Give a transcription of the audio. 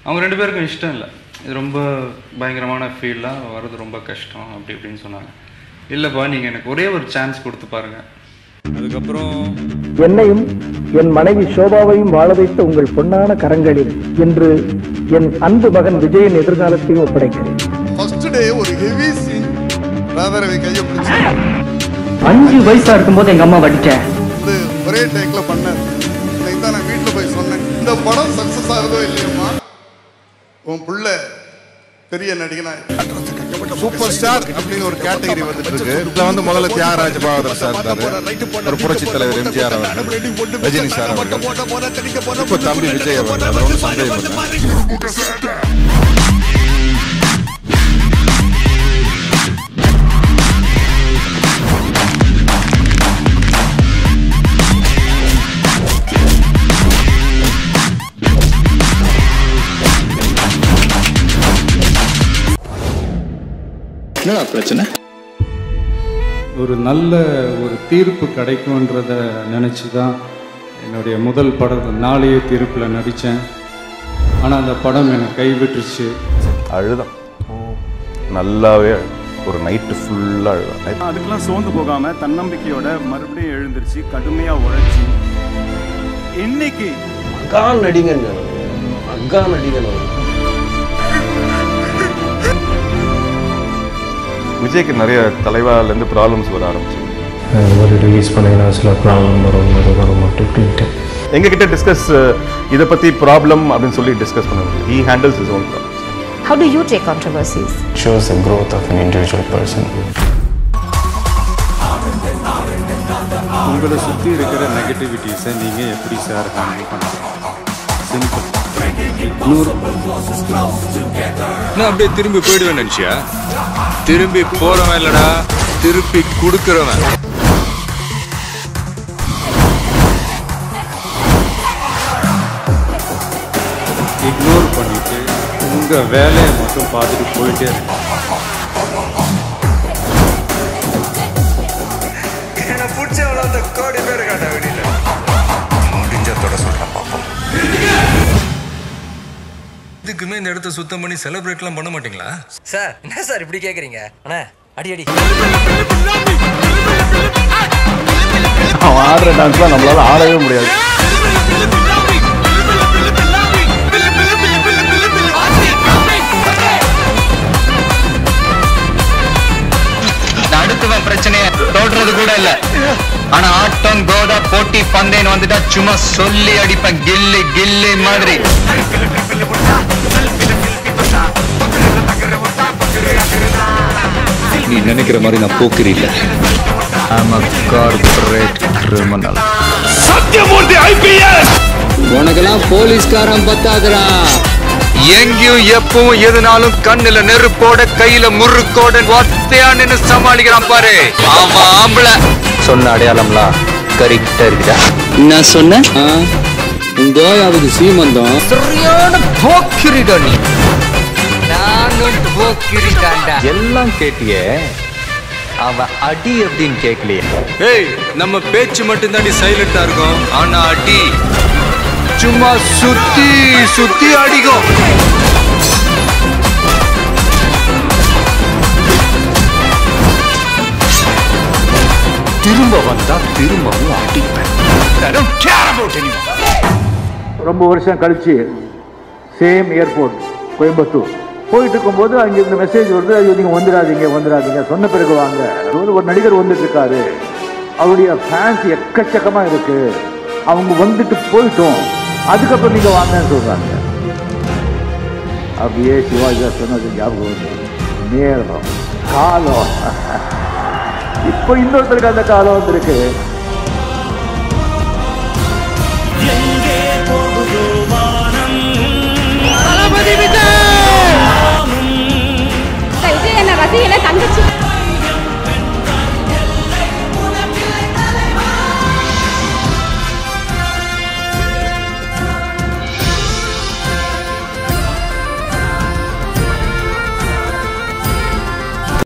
அவங்க ரெண்டு பேருக்கும் இஷ்டம் இல்லை இது ரொம்ப பயங்கரமான ஃபீல்லாம் வர்றது ரொம்ப கஷ்டம் அப்படி இப்படின்னு சொன்னாங்க இல்லைப்பா நீங்கள் எனக்கு ஒரே ஒரு சான்ஸ் கொடுத்து பாருங்கள் அதுக்கப்புறம் என்னையும் என் மனைவி சோபாவையும் வாழ வைத்த உங்கள் பொன்னான கரங்களில் இன்று என் அன்பு மகன் விஜயின் எதிர்காலத்தையும் ஒப்படைக்கிறேன் ஃபர்ஸ்ட் டே ஒரு ஹெவி சீன் ராதாரவி கையை பிடிச்சி அஞ்சு வயசா இருக்கும்போது எங்க அம்மா வடிச்சேன் வந்து ஒரே டேக்ல பண்ணேன் இன்னைக்கு தான் நான் வீட்டில் போய் சொன்னேன் இந்த படம் சக்ஸஸ் ஆகுதோ இல்லையம்மா உன் புள்ள பெரிய நடிகனா சூப்பர் ஸ்டார் அப்படின்னு ஒரு கேட்டகரி வந்துட்டு இருக்கு இதுல வந்து முதல்ல தியாகராஜ பாகவதர் சார் இருந்தாரு ஒரு புரட்சி தலைவர் எம்ஜிஆர் அவர்கள் ரஜினி சார் அவர்கள் இப்போ தம்பி விஜய் அவர்கள் அதுல ஒன்றும் சந்தேகம் இல்லை என்னடா பிரச்சனை ஒரு நல்ல ஒரு தீர்ப்பு கிடைக்கும்ன்றத நினச்சி தான் என்னுடைய முதல் படம் நாளைய தீர்ப்பில் நடித்தேன் ஆனால் அந்த படம் என்னை கைவிட்டுருச்சு அழுதான் நல்லாவே அழுதான். ஒரு நைட்டு ஃபுல்லாக அழுதான் அதுக்கெல்லாம் சோர்ந்து போகாம தன்னம்பிக்கையோட மறுபடியும் எழுந்திருச்சு கடுமையா உழைச்சி இன்னைக்கு அக்கா நடிகன் அக்கா நடிகன் விஜய்க்கு நிறைய தலைவாலேருந்து ப்ராப்ளம்ஸ் வர ஆரம்பிச்சு ஒரு ரிலீஸ் பண்ணிங்கன்னா சில ப்ராப்ளம் வரும் இது வரும் அப்படி இப்படின்ட்டு எங்ககிட்ட டிஸ்கஸ் இதை பற்றி ப்ராப்ளம் அப்படின்னு சொல்லி டிஸ்கஸ் பண்ணுவாங்க he handles his own problem How do you take controversies? shows the growth of an individual person. உங்களை சுற்றி இருக்கிற நெகட்டிவிட்டிஸை நீங்கள் எப்படி சார் ஹேண்டில் பண்ணுறீங்க சிம்பிள் நூறு நான் அப்படியே திரும்பி போயிடுவேன் நினைச்சியா திரும்பி போறவன் இல்லடா திருப்பி கொடுக்கறவன் இக்னோர் பண்ணிட்டு உங்கள் வேலையை மட்டும் பார்த்துட்டு போயிட்டே இருங்க என்ன பிடிச்சவள அந்த கோடி பேர் காட்ட வெளியில முடிஞ்சத்தோட சொல்றேன் பாப்போம் இதுக்குமே இந்த இடத்த சுத்தம் பண்ணி செலிப்ரேட்லாம் பண்ண மாட்டீங்களா சார் என்ன சார் இப்படி கேக்குறீங்க அண்ணா அடி அடி அவன் ஆடுற டான்ஸ்லாம் நம்மளால ஆடவே முடியாது அடுத்தவன் பிரச்சனைய தோடுறது கூட இல்ல ஆனா ஆட்டம் கோதா போட்டி பந்தேன்னு வந்துட்டா சும்மா சொல்லி அடிப்பேன் கில்லி கில்லி மாதிரி நீ நினைக்கிற மாதிரி நான் போக்கிரி இல்ல கார்பரேட் கிரிமினல் உனக்கெல்லாம் போலீஸ்காரன் பத்தாதுடா எங்கேயும் எப்பவும் எதுனாலும் கண்ணுல நெருப்போட கையில முறுக்கோட ஒத்தையா நின்னு சமாளிக்கிறான் பாரு அவன் ஆம்பளை சொன்ன அடையாளம்லாம் கரெக்டா இருக்குதா என்ன சொன்ன கோயாவுக்கு சீமந்தம் சரியான போக்கிரிடா நீ நானும் போக்கிரிடாண்டா எல்லாம் கேட்டியே அவ அடி அப்படின்னு கேட்கலையே ஏய் நம்ம பேச்சு மட்டும் தாண்டி சைலண்டா இருக்கும் ஆனா அடி சும்மா சுத்தி சுத்தி அடிக்கும் திரும்ப வந்தா திரும்பவும் அடிப்பேன் I don't care about anyone. ரொம்ப வருஷம் கழிச்சு சேம் ஏர்போர்ட் கோயம்புத்தூர் போயிட்டு இருக்கும்போது அங்கே இந்த மெசேஜ் வருது ஐயோ நீங்கள் வந்துடாதீங்க வந்துடாதீங்க சொன்ன பிறகு வாங்க ஒரு ஒரு நடிகர் வந்துட்டு இருக்காரு அவருடைய ஃபேன்ஸ் எக்கச்சக்கமாக இருக்கு அவங்க வந்துட்டு போயிட்டோம் அதுக்கப்புறம் நீங்கள் வாங்கன்னு சொல்கிறாங்க அப்படியே சிவாஜி சொன்னது ஞாபகம் வந்து நேரம் காலம் இப்போ இன்னொருத்தருக்கு அந்த காலம் வந்திருக்கு விஜய் என்ன ரசிகன தங்கச்சி